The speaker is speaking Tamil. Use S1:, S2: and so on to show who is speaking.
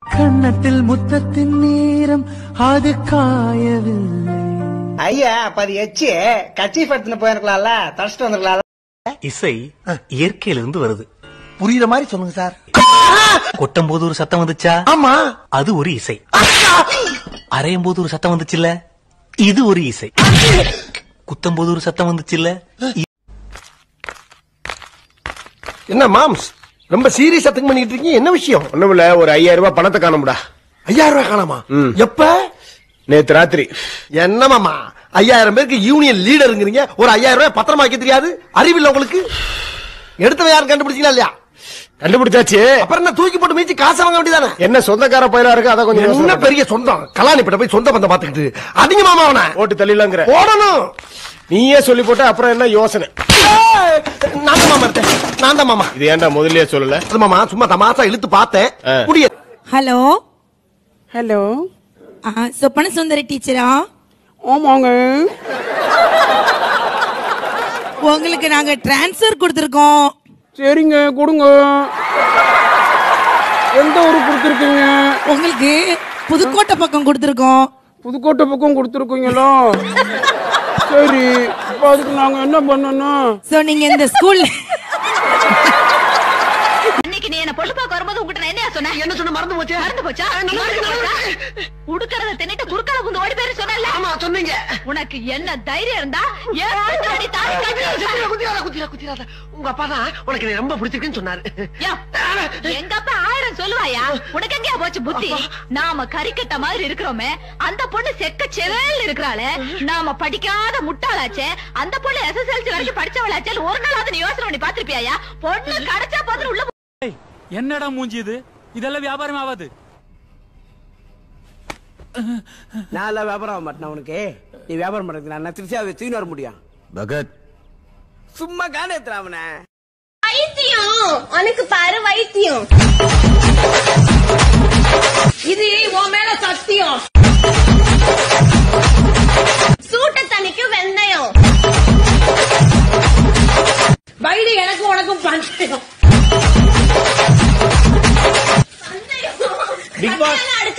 S1: கன்னத்தில் முத்தத்தின் நேரம் அது காயவில்லை
S2: ஐயா அப்ப அது எச்சு கட்சி படுத்துன்னு போயிருக்கலாம்ல தடிச்சிட்டு வந்துருக்கலாம்
S3: இசை இயற்கையிலிருந்து வருது
S1: புரியுற மாதிரி சொல்லுங்க சார்
S3: கொட்டும் போது ஒரு சத்தம் வந்துச்சா
S1: ஆமா
S3: அது ஒரு இசை அரையும் போது ஒரு சத்தம் வந்துச்சுல்ல இது ஒரு இசை குத்தும் போது ஒரு சத்தம் வந்துச்சுல்ல இ-
S4: என்ன மாம்ஸ் ரொம்ப சீரியஸா திங்க் பண்ணிட்டு இருக்கீங்க என்ன விஷயம்
S5: ஒண்ணுமில்ல ஒரு ஐயாயிரம் ரூபாய் பணத்தை காணும்டா
S4: ஐயாயிரம் ரூபாய் காணாமா
S5: ம்.
S4: எப்ப
S5: நேத்து ராத்திரி
S4: என்ன மாமா ஐயாயிரம் பேருக்கு யூனியன் லீடருங்கிறீங்க ஒரு ஐயாயிரம் ரூபாய் பத்திரமா வைக்க தெரியாது அறிவில்லை உங்களுக்கு எடுத்தவன் யாரும் கண்டுபிடிச்சீங்களா இல்லையா
S5: கண்டுபிடிச்சாச்சு
S4: அப்புறம் என்ன தூக்கி போட்டு மீச்சு காசு வாங்க வேண்டியதானே
S5: என்ன சொந்தக்கார பயிலா இருக்கு அதை கொஞ்சம் யோசனை
S4: என்ன
S5: பண்ணு.
S4: பெரிய சொந்தம் கலாணிப்பட்ட போய் சொந்த பந்தம் பாத்துக்கிட்டு அதிக மாமா அவனை
S5: ஓட்டு தள்ளிலாங்கிற
S4: போடணும்
S5: நீயே சொல்லி போட்ட அப்புறம் என்ன யோசனை
S4: ஏய், நான் தான் மாமா எடுத்தேன் நான் தான் மாமா
S5: இது ஏன்டா முதல்லயே சொல்லல
S4: அது மாமா சும்மா தமாசா இழுத்து பார்த்தேன்
S5: ஆ.
S4: முடிய
S6: ஹலோ
S7: ஹலோ
S6: ஆ, சொப்பன சுந்தரி டீச்சரா
S7: ஆமாங்க
S6: உங்களுக்கு நாங்க டிரான்ஸ்ஃபர் கொடுத்துருக்கோம்
S7: சரிங்க கொடுங்க எந்த ஊரு கொடுத்துருக்கீங்க
S6: உங்களுக்கு புதுக்கோட்டை பக்கம் கொடுத்துருக்கோம்
S7: புதுக்கோட்டை பக்கம் கொடுத்துருக்கீங்களா சரி இப்போ அதுக்கு நாங்க என்ன பண்ணணும்
S6: சோ நீங்க இந்த ஸ்கூல்ல
S8: அன்னைக்கு நீ என்ன பொண்ணு பார்க்க வரும்போது உங்ககிட்ட நான் என்ன சொன்னேன் என்ன சொன்ன மறந்து போச்சு மறந்து போச்சா மறந்து போச்சா? உடுக்கறத தின்னுட்டு குறுக்கால குந்து ஓடி பேரு சொன்னல ஆமா சொன்னீங்க உனக்கு என்ன தைரியம் இருந்தா ஏன் பின்னாடி தாலி கட்டி
S2: குத்திராத குத்திராத குத்திராத உங்க அப்பா தான் உனக்கு என்னை ரொம்ப பிடிச்சிருக்குன்னு சொன்னாரு
S8: யா, எங்க அப்பா ஆயிரம் சொல்லுவாயா உனக்கு எங்கயா போச்சு புத்தி நாம கறிக்கட்ட மாதிரி இருக்கிறோமே அந்த பொண்ணு செக்க செவேல் இருக்கிறாளே நாம படிக்காத முட்டாளாச்சே அந்த பொண்ணு எஸ்எஸ்எல்சி வரைக்கும் படிச்சவளாச்சே ஒரு நாளாவது நீ யோசனை பண்ணி பாத்திருப்பியா பொண்ணு கிடைச்சா போதும் உள்ள
S9: என்னடா மூஞ்சி இது இதெல்லாம் வியாபாரம் ஆகாது
S10: நான் எல்லாம் வியாபாரம் ஆக மாட்டேன் உனக்கு நீ வியாபாரம் பண்றதுக்கு நான் திருச்சியா தூக்கின்னு வர முடியும்
S5: பகத்
S10: சும்மா காண எத்துறா அவனை
S8: வைத்தியம் உனக்கு பாரு வைத்தியம் இது உன் மேல சத்தியம் சூட்ட தண்ணிக்கு வெந்தயம் வைடு எனக்கு உனக்கும் பந்தயம்
S5: பிக் பாஸ்